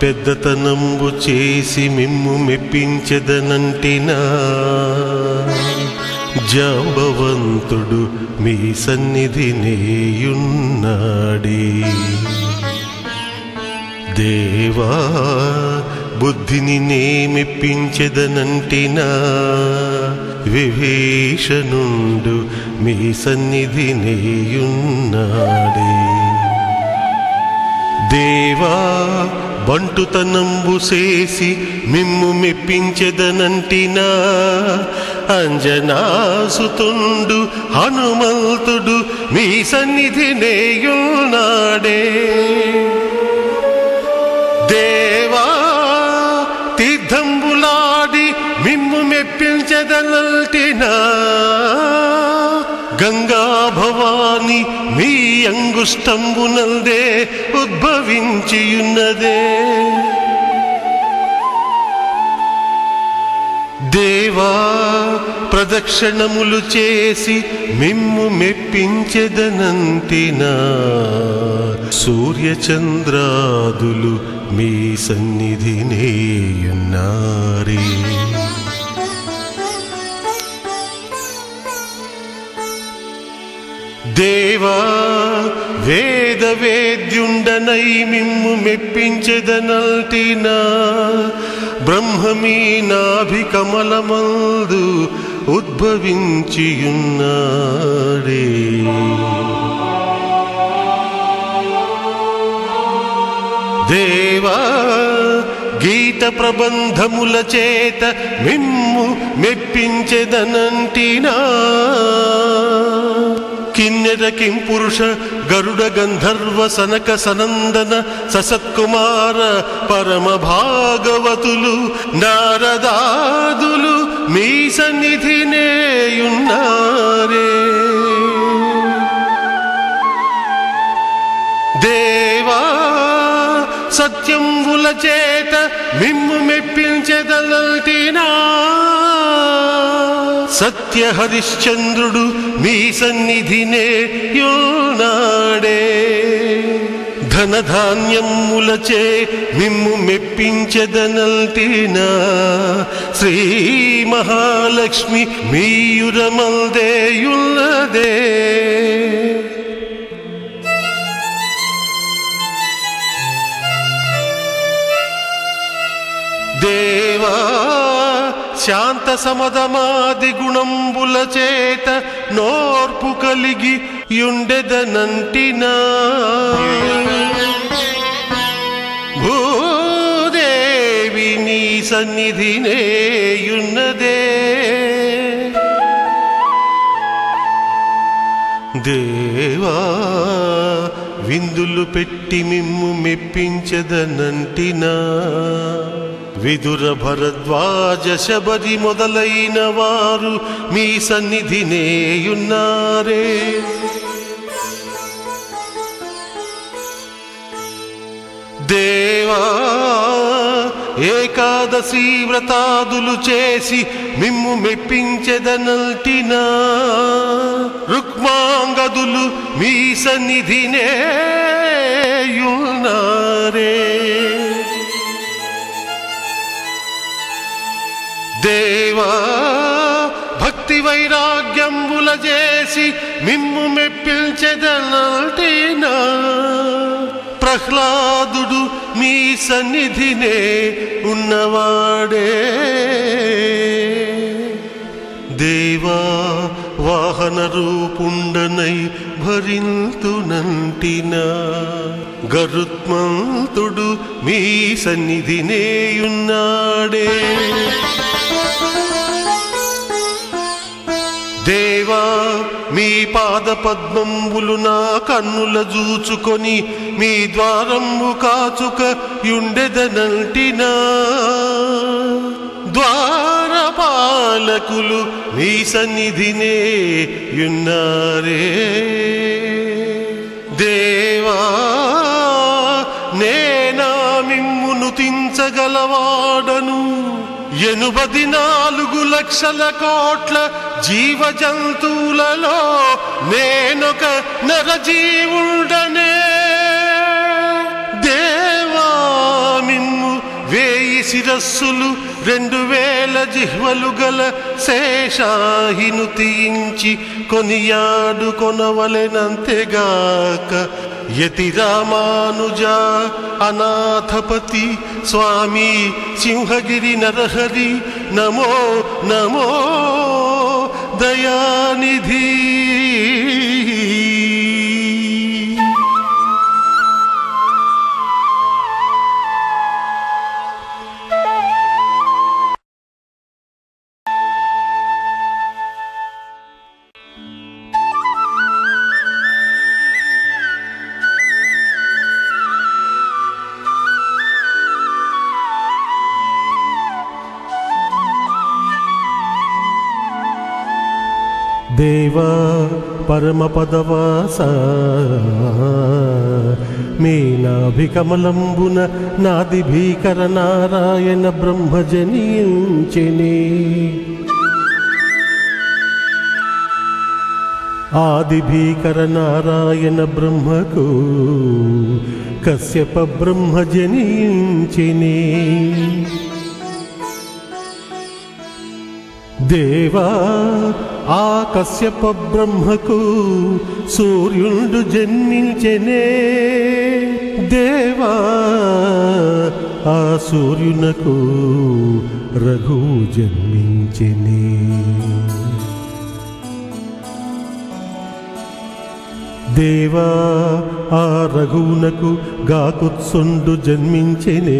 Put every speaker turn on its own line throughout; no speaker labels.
పెద్దతనంబు చేసి మిమ్ము మెప్పించెదనంటినా జాంబవంతుడు మీ సన్నిధి నేయున్నాడే దేవా బుద్ధిని నేమెప్పించెదనంటినా విభీషణుండు మీ సన్నిధి నేయున్నాడే దేవా బంటుతనంబు చేసి మిమ్ము మెప్పించెదనంటినా అంజనాసుతుండు హనుమంతుడు మీ సన్నిధి నేయున్నాడే దేవా తీర్థంబులాడి మిమ్ము మెప్పించదనల్టినా గంగా భవాని మీ అంగుష్టంబునందే ఉద్భవించియున్నదే దేవా ప్రదక్షిణములు చేసి మిమ్ము మెప్పించెదనంతినా సూర్యచంద్రాదులు మీ సన్నిధినేయున్నారే దేవా వేద వేద్యుండనై మిమ్ము మెప్పించెదనల్టినా బ్రహ్మమీ నాభి కమలమందు ఉద్భవించియున్నాడే దేవా గీత ప్రబంధముల చేత మిమ్ము మెప్పించెదనంటినా కిన్నెర కింపురుష గరుడ గంధర్వ సనక సనందన ససత్కుమార పరమ భాగవతులు నారదాదులు మీ సన్నిధినేయున్నారే దేవా సత్యంబుల చేత మిమ్ము మెప్పించెదలటినా సత్య హరిశ్చంద్రుడు మీ సన్నిధినే యోనాడే ధనధాన్యములచే మిమ్ము మెప్పించెదనల్టినా శ్రీ మహాలక్ష్మి మీయురమల్దేయున్నదే దేవా శాంత సమదమాది గుణంబుల చేత నోర్పు కలిగి యుండెదనంటినా భూదేవి నీ సన్నిధినేయున్నదే దేవా విందులు పెట్టి మిమ్ము మెప్పించదనంటినా విదుర భరద్వాజ శబరి మొదలైన వారు మీ సన్నిధినేయున్నారే దేవా ఏకాదశి వ్రతాదులు చేసి మిమ్ము మెప్పించెదనల్టినా రుక్మాంగదులు మీ సన్నిధినే యున్నారే దేవా భక్తి వైరాగ్యంబుల చేసి మిమ్ము మెప్పించెదనల్టినా ప్రహ్లాదుడు మీ సన్నిధినే ఉన్నవాడే దేవా వాహన రూపుండనై భరింతునంటినా గరుత్మంతుడు మీ సన్నిధినేయున్నాడే దేవా మీ పాద పద్మంబులు నా కన్నుల జూచుకొని మీ ద్వారంబు కాచుక యుండెదనంటినా ద్వారపాలకులు మీ సన్నిధినే యున్నారే దేవా నేనా మిమ్మును తించగలవాడను ఎనుబది నాలుగు లక్షల కోట్ల జీవ జంతువులలో నేనొక నరజీవుడనే దేవా మిమ్ము శిరస్సులు రెండు వేల జిహ్వలు గల శేషాహిను తీయించి కొనియాడు కొనవలెనంతెగాక యతి రామానుజ అనాథపతి స్వామి సింహగిరి నరహరి నమో నమో దయానిధి దేవా పరమపదవాస మీ నాభికమలంబున నాది భీకర నారాయణ బ్రహ్మజనీయుంచిని ఆది భీకర నారాయణ బ్రహ్మకు కశ్యప బ్రహ్మజనీయుంచిని దేవా ఆ కశ్యప బ్రహ్మకు సూర్యుడు జన్మించెనే దేవా ఆ సూర్యునకు రఘు జన్మించెనే దేవా ఆ రఘువునకు గాకుత్సుండు జన్మించెనే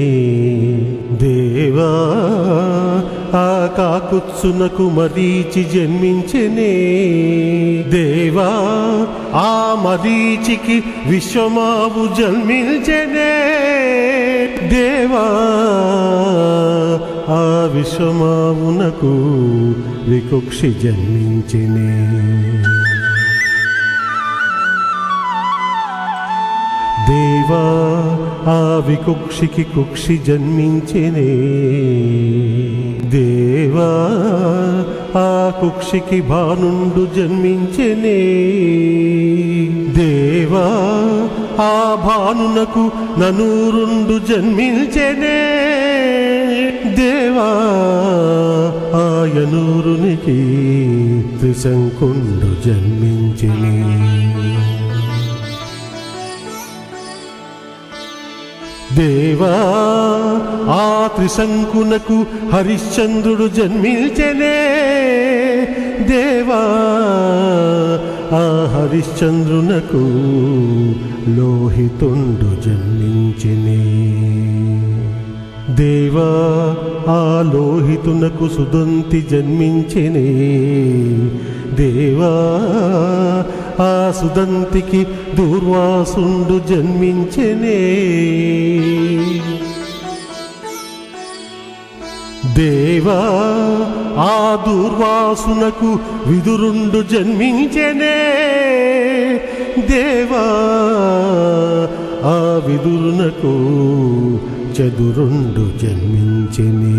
దేవా ఆ కాకుత్సునకు మరీచి జన్మించెనే దేవా ఆ మరీచికి విశ్వమావు జన్మించెనే దేవా ఆ విశ్వమావునకు వికుక్షి జన్మించెనే దేవా ఆ వికుక్షికి కుక్షి జన్మించెనే దేవా ఆ కుక్షికి భానుండు జన్మించెనే దేవా ఆ భానునకు ననూరుండు జన్మించెనే దేవా ఆ యనూరునికి త్రిశంకుండు జన్మించెనే దేవా ఆ త్రిశంకునకు హరిశ్చంద్రుడు జన్మించెనే దేవా ఆ హరిశ్చంద్రునకు లోహితుండు జన్మించెనే దేవా ఆ లోహితునకు సుదంతి జన్మించెనే దేవా ఆ సుదంతికి దూర్వాసుండు జన్మించెనే దేవా ఆ దూర్వాసునకు విదురుండు జన్మించెనే దేవా ఆ విదురునకు చదురుండు జన్మించెనే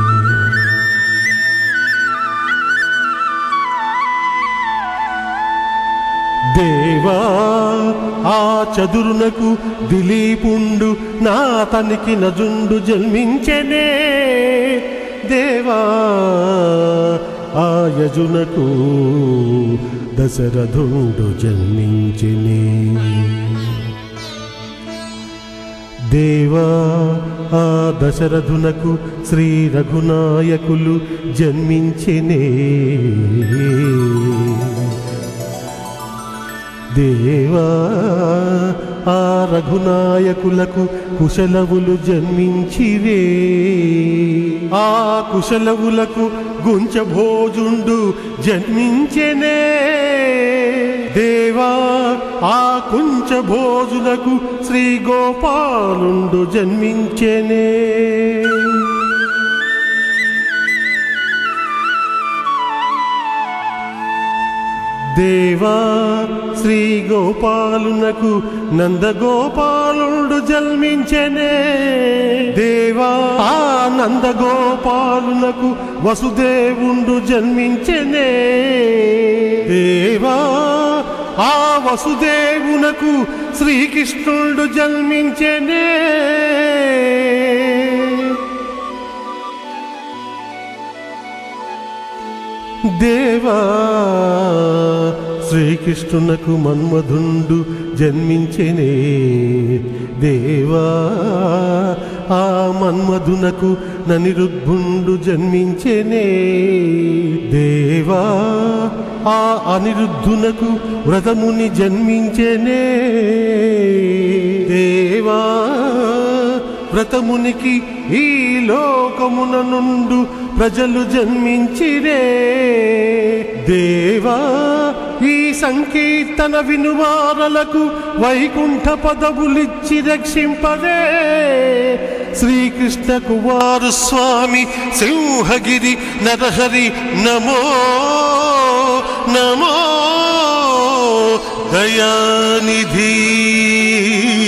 దేవా ఆ చదురునకు దిలీపుండు నా తనికి నజుండు జన్మించెనే దేవా ఆ యజునకు దశరథుండు జన్మించెనే దేవా ఆ దశరథునకు శ్రీ రఘునాయకులు జన్మించెనే దేవా ఆ రఘునాయకులకు కుశలవులు జన్మించిరే ఆ కుశలవులకు గుంచభోజుండు జన్మించెనే దేవా ఆ కుంచభోజులకు శ్రీ గోపాలుండు జన్మించెనే దేవా శ్రీ గోపాలునకు నందగోపాలుడు జన్మించెనే దేవా ఆ నందగోపాలునకు వసుదేవుండు జన్మించెనే దేవా ఆ వసుదేవునకు శ్రీకృష్ణుడు జన్మించెనే దేవా శ్రీకృష్ణునకు మన్మధుండు జన్మించెనే దేవా ఆ మన్మధునకు ననిరుద్ధుండు జన్మించెనే దేవా ఆ అనిరుద్ధునకు వ్రతముని జన్మించెనే దేవా వ్రతమునికి ఈ లోకమున నుండు ప్రజలు జన్మించిరే దేవా ఈ సంకీర్తన వినువారలకు వైకుంఠ పదవులిచ్చి రక్షింపదే శ్రీకృష్ణ కుమారు స్వామి సింహగిరి నరహరి నమో నమో దయానిధి